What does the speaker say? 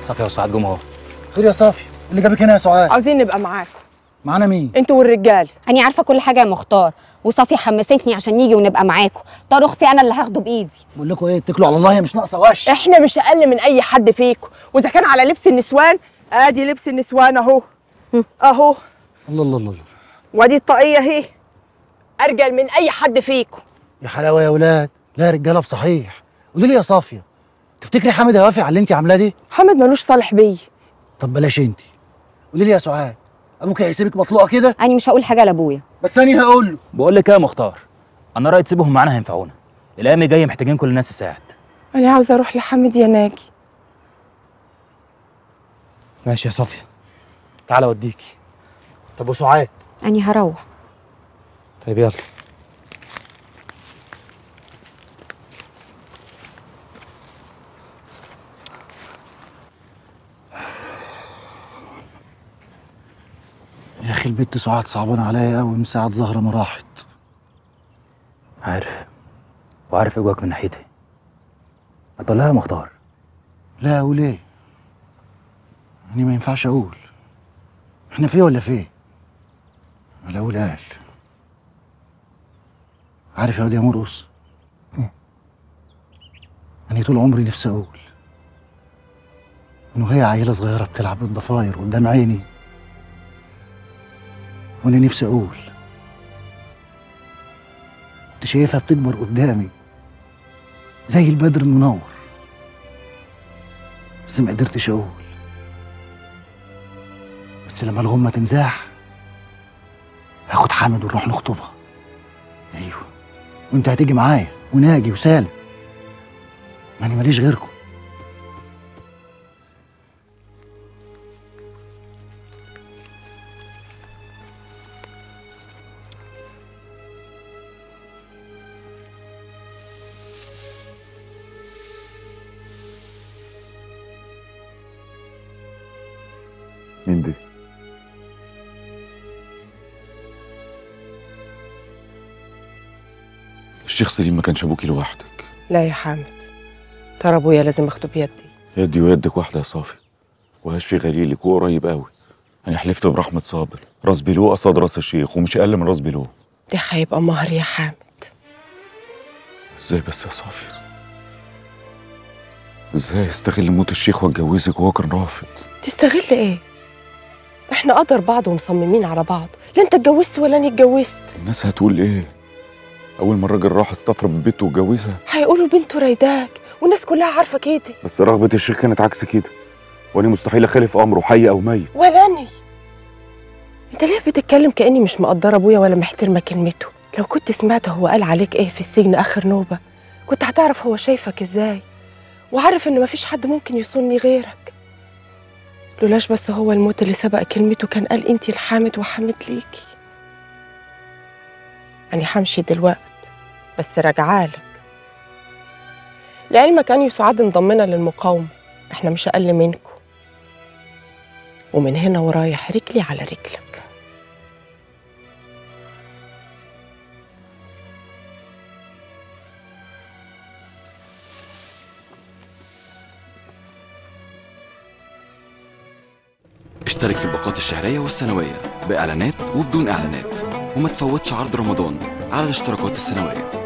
صافية وسعاد جم اهو خير يا صافي اللي جابك هنا يا سعاد عاوزين نبقى معاكم معانا مين انتوا والرجال أنا عارفة كل حاجة يا مختار وصافي حمستني عشان نيجي ونبقى معاكم طار أختي أنا اللي هاخده بإيدي بقول لكم ايه اتكلوا على الله هي مش ناقصه وش احنا مش اقل من اي حد فيكم واذا كان على لبس النسوان ادي لبس النسوان اهو اهو الله الله الله الله. وادي الطاقيه اهي ارجل من اي حد فيكم يا حلاوه يا ولاد لا يا رجاله بصحيح قولي لي يا صافيه تفتكري حامد هيوافق على اللي انت عاملاه دي محمد ملوش صالح بيا طب بلاش انت قولي لي يا سعاد ابوك هيسيبك مطلوقه كده أنا مش هقول حاجة لأبويا بس انا هقول له بقول لك ايه يا مختار انا رايي تسيبهم معانا هينفعونا الايام الجايه محتاجين كل الناس تساعد انا عاوزه اروح لحمد يا ناجي ماشي يا صافيه تعالى اوديكي طب وسعاد أنا هروح طيب يلا يا اخي البت سعاد صعبان عليا قوي من ساعه زهره ما راحت عارف وعارف اجواك من ناحيتي ما تقول لها يا مختار لا اقول ايه يعني ما ينفعش اقول احنا فيه ولا فيه ولا اقول قال عارف يا واد يا مرقص انا طول عمري نفسي اقول انه هي عيله صغيره بتلعب بالضفاير قدام عيني وانا نفسي اقول كنت شايفها بتكبر قدامي زي البدر المنور بس ما قدرتش اقول بس لما الغمه تنزاح هاخد حامد ونروح نخطبها ايوه وانت هتيجي معايا وناجي وسالم ما انا ماليش غيركم مين دي؟ الشيخ سليم ما كانش ابوكي لوحدك لا يا حامد ترى ابويا لازم اخده بيدي يدي ويدك واحده يا صافي وهاش في غليلك وقريب قوي انا حلفت برحمه صابر راس بيلو قصاد راس الشيخ ومش اقل من راس بيلو دي هيبقى مهر يا حامد ازاي بس يا صافي ازاي استغل موت الشيخ واتجوزك وهو كان رافض تستغل ايه احنا قدر بعض ومصممين على بعض لا انت اتجوزت ولا انا اتجوزت الناس هتقول ايه اول ما الراجل راح استفرد ببيته واتجوزها هيقولوا بنته رايداك والناس كلها عارفه كده بس رغبه الشيخ كانت عكس كده وانا مستحيل اخالف امره حي او ميت ولا اني انت ليه بتتكلم كاني مش مقدره ابويا ولا محترمه كلمته لو كنت سمعت هو قال عليك ايه في السجن اخر نوبه كنت هتعرف هو شايفك ازاي وعارف ان مفيش حد ممكن يصوني غيرك لولاش بس هو الموت اللي سبق كلمته كان قال انتي لحامد وحامد ليكي أنا همشي دلوقت بس راجعالك لعلمك أني سعاد انضمنا للمقاومة احنا مش أقل منكم ومن هنا ورايح رجلي على رجلك اشترك في الباقات الشهرية والسنوية بإعلانات وبدون إعلانات وما تفوتش عرض رمضان على الاشتراكات السنوية